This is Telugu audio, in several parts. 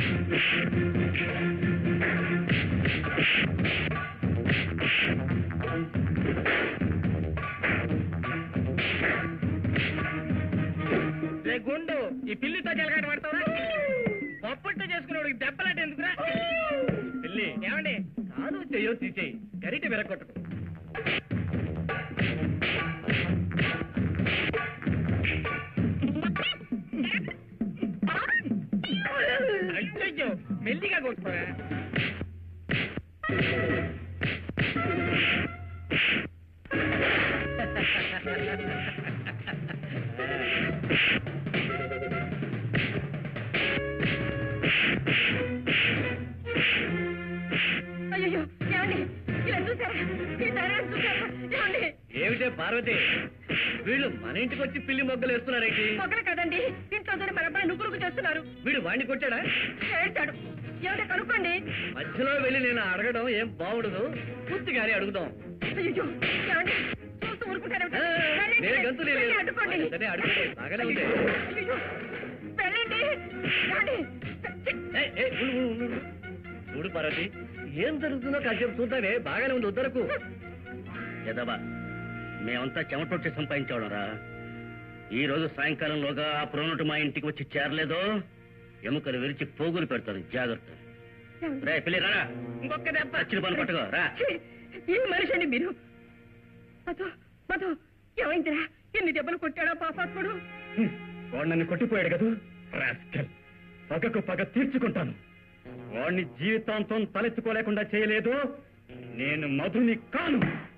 లే గుండు ఈ పిల్లితో జలగాట పడతావా పప్పుట్టు చేసుకునేవాడికి దెబ్బలాట ఎందుకురా పిల్లి ఏమండి కాదు చెయ్యో తీసేయి గరిట విరగొట్టకు అయ్యో మెల్లిగా కొట్టుకోరా అయ్యో ఏమండి ఇలా చూసారా ఈ ధైర్యం చూసారా ఏమండి ఏమిటే పార్వతి వీళ్ళు మన ఇంటికి వచ్చి పిల్లి మొగ్గలు వేస్తున్నారేంటి ఒకరు కదండి ఇంట్లో దూరం మన అబ్బాయి నుగ్గురుకు చేస్తున్నారు వీడు వాడిని కొట్టాడా ఏడ్చాడు ఏమిటో కనుక్కోండి మధ్యలో వెళ్ళి నేను అడగడం ఏం బాగుండదు పూర్తిగానే అడుగుదాం అయ్యో ఏమండి చూస్తూ ఊరుకుంటారేమిటి? ఆ, వెళ్ళండి, నేను గంతులు వేయలేదు. వెళ్ళి అడ్డుకోండి సరే, అడ్డుకోండి. బాగానే ఉంది. అయ్యో, వెళ్ళండి ఏమండి? ఏయ్, ఏయ్, ఉండు, ఉండు, ఉండు. చూడు పార్వతి ఏం జరుగుతుందో కాసేపు చూద్దామే బాగానే ఉంది వద్దరకు ఎదబా మేమంతా చెమటొచ్చి సంపాదించేవాళ్ళం రా ఈ రోజు సాయంకాలంలోగా ఆ ప్రోనటు మా ఇంటికి వచ్చి చేరలేదో ఎముకలు విరిచి పోగులు పెడతారు జాగ్రత్త రే పిల్లి రా ఇంకొక దెబ్బ వచ్చిన పని పట్టుకో రా ఛీ, ఈ మనిషి అండి మీరు మధు మధు ఏమైందిరా ఎన్ని దెబ్బలు కొట్టాడో పాపాత్ముడు వాడు నన్ను కొట్టిపోయాడు కదా రాస్కల్ పగకు పగ తీర్చుకుంటాను వాడిని జీవితాంతం తలెత్తుకోలేకుండా చేయలేదు నేను మధుని కాను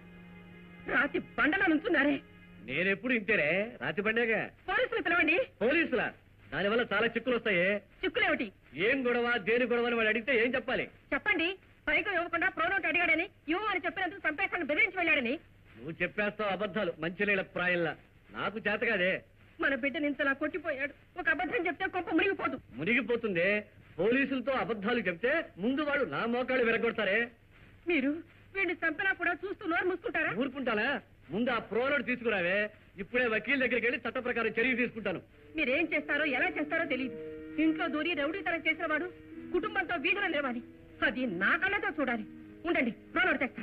రాతి బండలో నుంచున్నారే నేనెప్పుడు ఇంతేనే రాతి బండేగా పోలీసులు పిలవండి పోలీసుల దానివల్ల చాలా చిక్కులు వస్తాయి చిక్కులేమిటి ఏం గొడవ దేని గొడవ అని వాడు అడిగితే ఏం చెప్పాలి చెప్పండి పైకి ఇవ్వకుండా ప్రోనోట్ అడిగాడని ఇవ్వు అని చెప్పినందుకు చంపేస్తాను బెదిరించి వెళ్ళాడని నువ్వు చెప్పేస్తావు అబద్ధాలు మంచి నీళ్ళ ప్రాయంలా నాకు చేతగాదే మన బిడ్డని ఇంతలా కొట్టిపోయాడు ఒక అబద్ధం చెప్తే కొంప మునిగిపోదు మునిగిపోతుంది పోలీసులతో అబద్ధాలు చెప్తే ముందు వాళ్ళు నా మోకాళ్ళు విరగొడతారే మీరు వీడిని చంపినా కూడా చూస్తూ నోరు మూసుకుంటారా ఊరుకుంటానా ముందు ఆ ప్రోలోడ్ తీసుకురావే ఇప్పుడే వకీల్ దగ్గరికి వెళ్ళి చట్ట ప్రకారం చర్య తీసుకుంటాను మీరేం చేస్తారో ఎలా చేస్తారో తెలియదు ఇంట్లో దూరి రౌడీతనం చేసిన వాడు కుటుంబంతో వీధిలో లేవాలి అది నా కళ్ళతో చూడాలి ఉండండి ప్రోనోట్ తెస్తా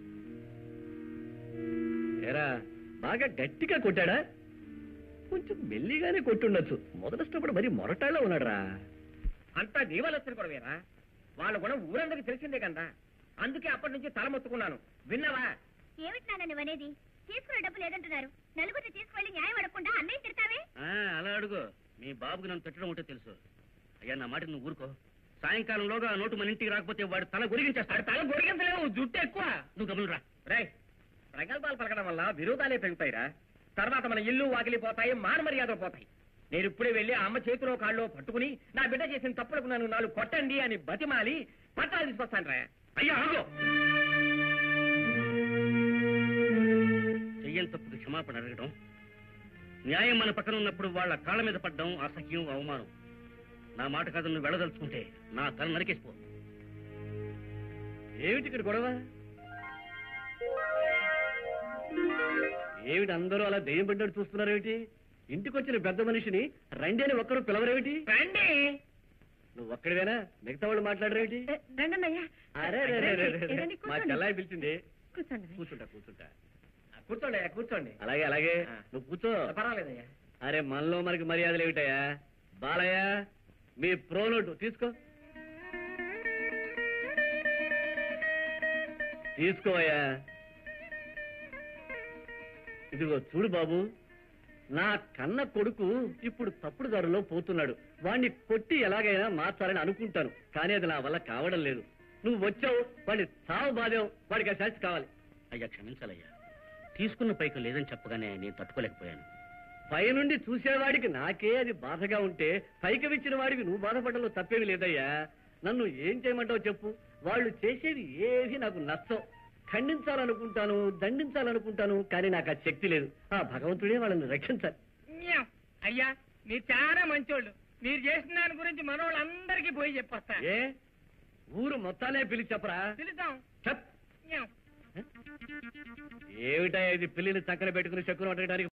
ఏరా బాగా గట్టిగా కొట్టాడా కొంచెం మెల్లిగానే కొట్టుండొచ్చు మొదలష్టప్పుడు మరి మొరటాలో ఉన్నాడురా అంతా నీ వల్ల వచ్చిన గొడవేరా వాళ్ళ గుణం ఊరందరికి తెలిసిందే కదా అందుకే అప్పటి నుంచి తల మొత్తుకున్నాను విన్నావా ఏమిటి నాన్న నువ్వనేది తీసుకునే డబ్బు లేదంటున్నారు నలుగురిని తీసుకువెళ్ళి న్యాయం అడగకుండా అన్నయ్య తిడతావే ఆ, అలా అడుగు మీ బాబుకి నన్ను తిట్టడం ఉంటే తెలుసు అయ్యా నా మాట నువ్వు ఊరుకో సాయంకాలంలోగా ఆ నోటు మన ఇంటికి రాకపోతే వాడు తల గురిగించేస్తాడు తల గొరిగించలేవు జుట్టు ఎక్కువ నువ్వు గమనురా రే ప్రగల్భాలు పలకడం వల్ల విరోధాలే పెరుగుతాయిరా తర్వాత మన ఇల్లు వాకిలి పోతాయి మాన మర్యాదలు పోతాయి నేను ఇప్పుడే వెళ్ళి ఆ అమ్మ చేతిలో కాళ్ళు పట్టుకుని నా బిడ్డ చేసిన తప్పులకు నన్ను నాలుగు కొట్టండి అని బతిమాలి పట్టాలు తీసుకొస్తాను రా అయ్యా ఆగు చెయ్యని తప్పుకి క్షమాపణ అడగడం న్యాయం మన పక్కన ఉన్నప్పుడు వాళ్ళ కాళ్ళ మీద పడ్డం అసహ్యం అవమానం నా మాట కాదు నువ్వు వెళ్ళదలుచుకుంటే నా తల నరికేసిపో ఏమిటి ఇక్కడ గొడవ ఏమిటి అందరూ అలా దెయ్యం పడ్డట్టు చూస్తున్నారు ఏమిటి ఇంటికి వచ్చిన పెద్ద మనిషిని రండి అని ఒక్కరు పిలవరేమిటి రండి నువ్వు ఒక్కడివేనా మిగతా వాళ్ళు మాట్లాడరేమిటి ఏ, రండన్నయ్యా అరే రే, రే, రే, రే, రే. రండి, మా కూర్చోండి. చెల్లాయి పిలిచింది కూర్చోండి అన్నయ్య. కూర్చుంటా కూర్చుంటా కూర్చోండి కూర్చోండి అలాగే అలాగే ఆ. నువ్వు కూర్చో పర్వాలేదయ్యా అరే మనలో మనకి మర్యాదలు ఏమిటయ్యా బాలయ్య మీ ప్రోనోటు తీసుకో తీసుకోవయ్యా ఇదిగో చూడు బాబు నా కన్న కొడుకు ఇప్పుడు తప్పుడు దారిలో పోతున్నాడు వాణ్ణి కొట్టి ఎలాగైనా మార్చాలని అనుకుంటాను కానీ అది నా వల్ల కావడం లేదు నువ్వు వచ్చావు వాడిని చావు బాధావు వాడికి ఆ శాస్తి కావాలి అయ్యా క్షమించాలయ్యా తీసుకున్న పైకి లేదని చెప్పగానే నేను తట్టుకోలేకపోయాను పైనుండి చూసేవాడికి నాకే అది బాధగా ఉంటే పైకి విచ్చిన వాడికి నువ్వు బాధపడలో తప్పేమి లేదయ్యా నన్ను ఏం చేయమంటావు చెప్పు వాళ్ళు చేసేది ఏది నాకు నచ్చవు ఖండించాలనుకుంటాను దండించాలనుకుంటాను కానీ నాకు ఆ శక్తి లేదు ఆ భగవంతుడే వాళ్ళని రక్షించాలి న్యావ్. అయ్యా మీరు చాలా మంచోళ్ళు మీరు చేసిన దాని గురించి మనోళ్ళందరికీ పోయి చెప్పొస్తా ఏ ఊరు మొత్తానే పిలిచి చెప్పరా పిలుద్దాం చెప్ న్యావ్. ఏమిటా ఇది పిల్లిని చక్కన పెట్టుకుని చెక్కును అడగడానికి